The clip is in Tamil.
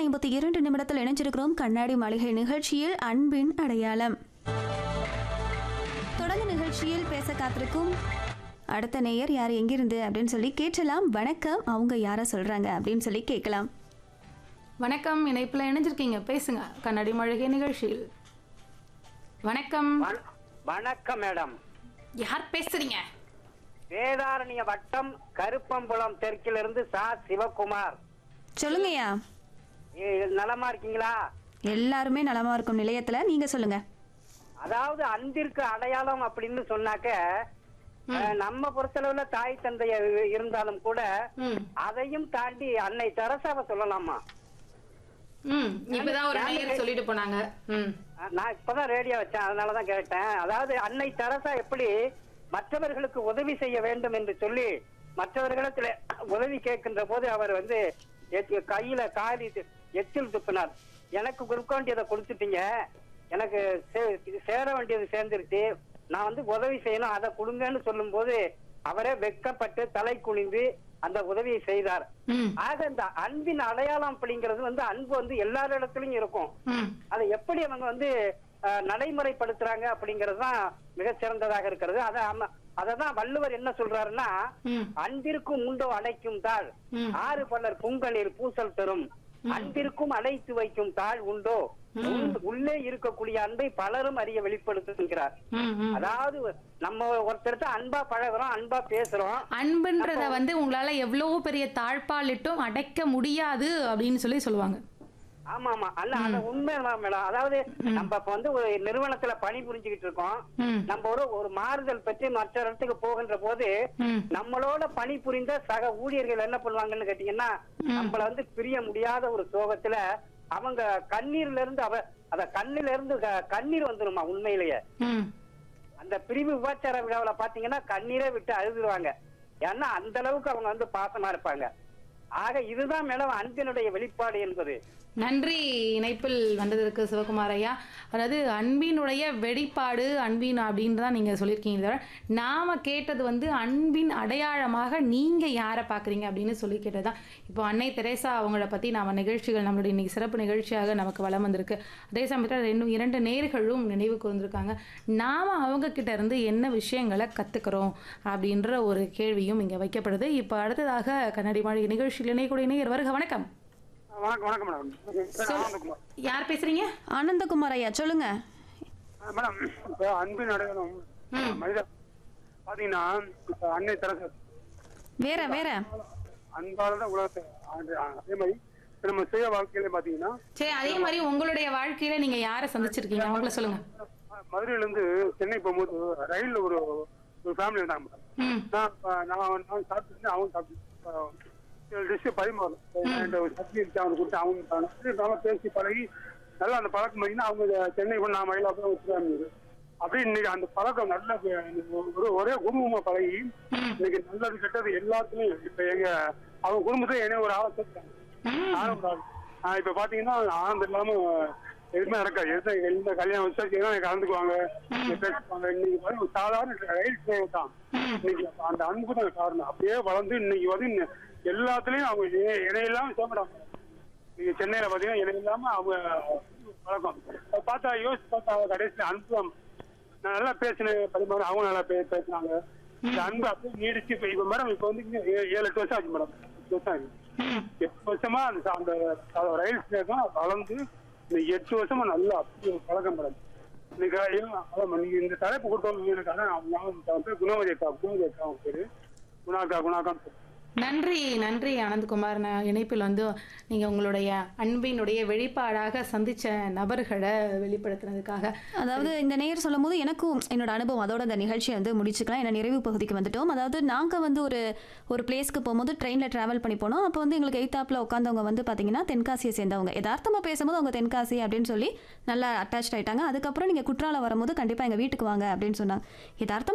ஐம்பத்தி இரண்டு நிமிடத்தில் இணைஞ்சிருக்கிறோம் கண்ணாடி மாளிகை நிகழ்ச்சியில் அன்பின் அடையாளம் தொடர்ந்து நிகழ்ச்சியில் பேச காத்திருக்கும் அடுத்த நேயர் யார் எங்கிருந்து அப்படின்னு சொல்லி கேட்டலாம் வணக்கம் அவங்க யாரை சொல்றாங்க அப்படின்னு சொல்லி கேட்கலாம் வணக்கம் இணைப்பில் இணைஞ்சிருக்கீங்க பேசுங்க கண்ணாடி மழகை நிகழ்ச்சியில் வணக்கம் வண- வணக்கம் மேடம் யார் பேசுறீங்க வேதாரண்ய வட்டம் கருப்பம்புலம் தெற்கிலிருந்து சா சிவகுமார் சொல்லுங்கய்யா ஏ, நலமா இருக்கீங்களா எல்லாருமே நலமா இருக்கும் நிலையத்துல நீங்க சொல்லுங்க அதாவது அன்பிற்கு அடையாளம் அப்படின்னு சொன்னாக்க அஹ், நம்ம பொறுத்தளவுல தாய் தந்தை இருந்தாலும் கூட ம் அதையும் தாண்டி அன்னை தெரசாவை சொல்லலாமா ம் இப்பதான் ஒரு நேயர் சொல்லிட்டு போனாங்க ம் அஹ், நான் இப்பதான் ரேடியோ வச்சேன் அதனாலதான் கேட்டேன் அதாவது அன்னை தெரசா எப்படி மற்றவர்களுக்கு உதவி செய்ய வேண்டும் என்று சொல்லி மற்றவர்களிடத்துல உதவி கேட்கின்ற போது அவர் வந்து எத்- கையில காலி து- எச்சில் துப்பினார் எனக்கு கொடுக்க வேண்டியதை கொடுத்துட்டீங்க எனக்கு சே- சேர வேண்டியது சேர்ந்துருச்சு நான் வந்து உதவி செய்யணும் அதை கொடுங்கன்னு சொல்லும்போது அவரே வெட்கப்பட்டு தலை குனிந்து அந்த உதவியை செய்தார் ம் ஆக இந்த அன்பின் அடையாளம் அப்படிங்கிறது வந்து அன்பு வந்து எல்லாரிடத்துலயும் இருக்கும் ம் அதை எப்படி அவங்க வந்து அஹ், நடைமுறைப்படுத்துறாங்க அப்படிங்கிறது தான் மிகச்சிறந்ததாக இருக்கிறது அதை ஆமா- அததான் வள்ளுவர் என்ன சொல்றாருன்னா ம் அன்பிற்கும் உண்டோ அடைக்கும் தாள் ம். ஆறு பலர் பூங்கலில் பூசல் தரும் அன்பிற்கும் அழைத்து வைக்கும் தாள் உண்டோ உள்- உள்ளே இருக்கக்கூடிய அன்பை பலரும் அறிய வெளிப்படுத்துகிறார் ம் ம் அதாவது நம்ம ஒருத்தர்கிட்ட அன்பா பழகுறோம் அன்பா பேசுறோம் அன்புன்றத வந்து உங்களால எவ்வளவு பெரிய தாழ்பாலிட்டும் அடைக்க முடியாது அப்படின்னு சொல்லி சொல்லுவாங்க ஆமா ஆமா அல்ல அது உண்மைதான் மேடம் அதாவது நம்ம இப்ப வந்து ஒரு நிறுவனத்துல பணி புரிஞ்சுக்கிட்டு இருக்கோம் ம் நம்ம ஒரு ஒரு மாறுதல் பெற்று மற்ற இடத்துக்கு போகின்ற போது ம் நம்மளோட பணி புரிந்த சக ஊழியர்கள் என்ன பண்ணுவாங்கன்னு கேட்டீங்கன்னா நம்மள வந்து பிரிய முடியாத ஒரு சோகத்துல அவங்க கண்ணீர்ல இருந்து அவ அத கண்ணில இருந்து க- கண்ணீர் வந்துருமா உண்மையிலேயே ம் அந்த பிரிவு விபச்சார விழாவுல பாத்தீங்கன்னா கண்ணீரே விட்டு அழுதுருவாங்க ஏன்னா அந்த அளவுக்கு அவங்க வந்து பாசமா இருப்பாங்க ஆக இதுதான் மேடம் அன்பினுடைய வெளிப்பாடு என்பது நன்றி இணைப்பில் வந்ததற்கு சிவகுமார் ஐயா அதாவது அன்பினுடைய வெளிப்பாடு அன்பின் அப்படின்னு தான் நீங்கள் சொல்லியிருக்கீங்க தவிர நாம் கேட்டது வந்து அன்பின் அடையாளமாக நீங்கள் யாரை பார்க்குறீங்க அப்படின்னு சொல்லி கேட்டது தான் இப்போ அன்னை தெரேசா அவங்கள பற்றி நாம் நிகழ்ச்சிகள் நம்மளுடைய இன்னைக்கு சிறப்பு நிகழ்ச்சியாக நமக்கு வளம் வந்திருக்கு அதே சமயத்தில் ரெண்டு இரண்டு நேர்களும் நினைவுக்கு வந்திருக்காங்க நாம் அவங்க கிட்ட இருந்து என்ன விஷயங்களை கற்றுக்கிறோம் அப்படின்ற ஒரு கேள்வியும் இங்கே வைக்கப்படுது இப்போ அடுத்ததாக கண்ணாடி மாளிகை நிகழ்ச்சியில் இணையக்கூடிய நேயர் வருக வணக்கம் வணக்கம் வணக்கம் மேடம் பேர் ஆனந்தகுமார் யார் பேசுறீங்க ஆனந்தகுமார் ஐயா சொல்லுங்க ஆ, மேடம் இப்போ அன்பின் அடையாளம் மனித பாத்தீங்கன்னா இப்போ அன்னை தரசு வேற வேற அன்பால தான் உலகத்தை ஆண்டு- அதே மாதிரி இப்ப நம்ம சுய வாழ்க்கையில பாத்தீங்கன்னா சரி அதே மாதிரி உங்களுடைய வாழ்க்கையில நீங்க யாரை சந்திச்சிருக்கீங்க அவங்கள சொல்லுங்க மதுரையில இருந்து சென்னை போகும்போது ரயில்ல ஒரு ஒரு ஃபேமிலி இருந்தாங்க மேடம் ம் நான் இப்ப நான் நான் சாப்பிட்டு அவங்க சாப்பிட்டு டிஷ் பரிமாறும் என்கிட்ட ஒரு சட்னி இருக்கு அவனுக்கு கொடுத்து அவங்க சாப்பிட்டு நல்லா பேசி பழகி நல்லா அந்த பழக்கம் பண்ணிங்கன்னா அவங்க சென்னை கொண்டு நான் மயிலாப்புறம் வச்சுருக்காங்க அப்படி இன்னைக்கு அந்த பழக்கம் நல்ல ஒரு ஒரே குடும்பமா பழகி இன்னைக்கு நல்லது கெட்டது எல்லாத்துலயும் இப்ப எங்க அவங்க குடும்பத்துல என்ன ஒரு ஆளை சேர்த்தாங்க நானும் ஒரு ஆள். ஆஹ் இப்ப பாத்தீங்கன்னா ஆனந்தம் இல்லாம எதுவுமே நடக்காது எந்த எந்த கல்யாணம் விசாரிச்சீங்கன்னா கலந்துக்குவாங்க பேசுவாங்க இன்னைக்கு பாருங்க ஒரு சாதாரண ரயில் டிரைவர் தான் இன்னைக்கு அந்த அன்பு தான் காரணம் அப்படியே வளர்ந்து இன்னைக்கு வந்து இன்ன- எல்லாத்துலயும் அவங்க இணை- இணையில்லாம சேர்ந்துடாங்க நீங்க சென்னையில பாத்தீங்கன்னா இணை இல்லாம அவங்க பழக்கம் அதை பார்த்தா யோசிச்சு பார்த்தா கடைசியில அன்பு தான். நான் நல்லா பேசினேன் பரிமாறி அவங்க நல்லா பே பேசினாங்க இந்த அன்பு அப்படியே நீடிச்சு இப்ப இப்ப மேடம் இப்ப வந்து இங்க ஏ- ஏழு எட்டு வருஷம் ஆச்சு மேடம் எட்டு வருஷம் ஆச்சு எட்டு வருஷமா அந்த அந்த அந்த ரயில் ஸ்டேஷன் வளர்ந்து இந்த எட்டு வருஷமா நல்லா அப்படி ஒரு பழக்கம் மேடம் இன்னைக்கு ஐயோ, அதான் நீங்க இந்த தலைப்பு கொடுத்தவங்க எனக்கு அதான் ஞாபகம் வந்துச்சு. அவன் பேர் குணவதி அக்கா குணவதி அக்கா அவங்க பேரு குணாக்கா குணாக்கான்னு சொல்லி. நன்றி நன்றி ஆனந்த்குமார் நான் இணைப்பில் வந்து நீங்க உங்களுடைய அன்பினுடைய வெளிப்பாடாக சந்திச்ச நபர்களை வெளிப்படுத்தினதுக்காக அதாவது இந்த நேயர் சொல்லும் போது எனக்கும் என்னோட அனுபவம் அதோட இந்த நிகழ்ச்சியை வந்து முடிச்சுக்கலாம் ஏன்னா நிறைவு பகுதிக்கு வந்துட்டோம் அதாவது நாங்கள் வந்து ஒரு ஒரு பிளேஸ்க்கு போகும்போது ட்ரெயினில் ட்ராவல் பண்ணி போனோம் அப்போ வந்து எங்களுக்கு எய்த்தாப்பில் உட்காந்தவங்க வந்து பார்த்தீங்கன்னா தென்காசியை சேர்ந்தவங்க யதார்த்தமாக பேசும்போது அவங்க தென்காசி அப்படின்னு சொல்லி நல்லா அட்டாச் ஆயிட்டாங்க அதுக்கப்புறம் நீங்கள் குற்றாலம் வரும்போது கண்டிப்பாக எங்கள் வீட்டுக்கு வாங்க அப்படின்னு சொன்னாங்க யதார்த்தமா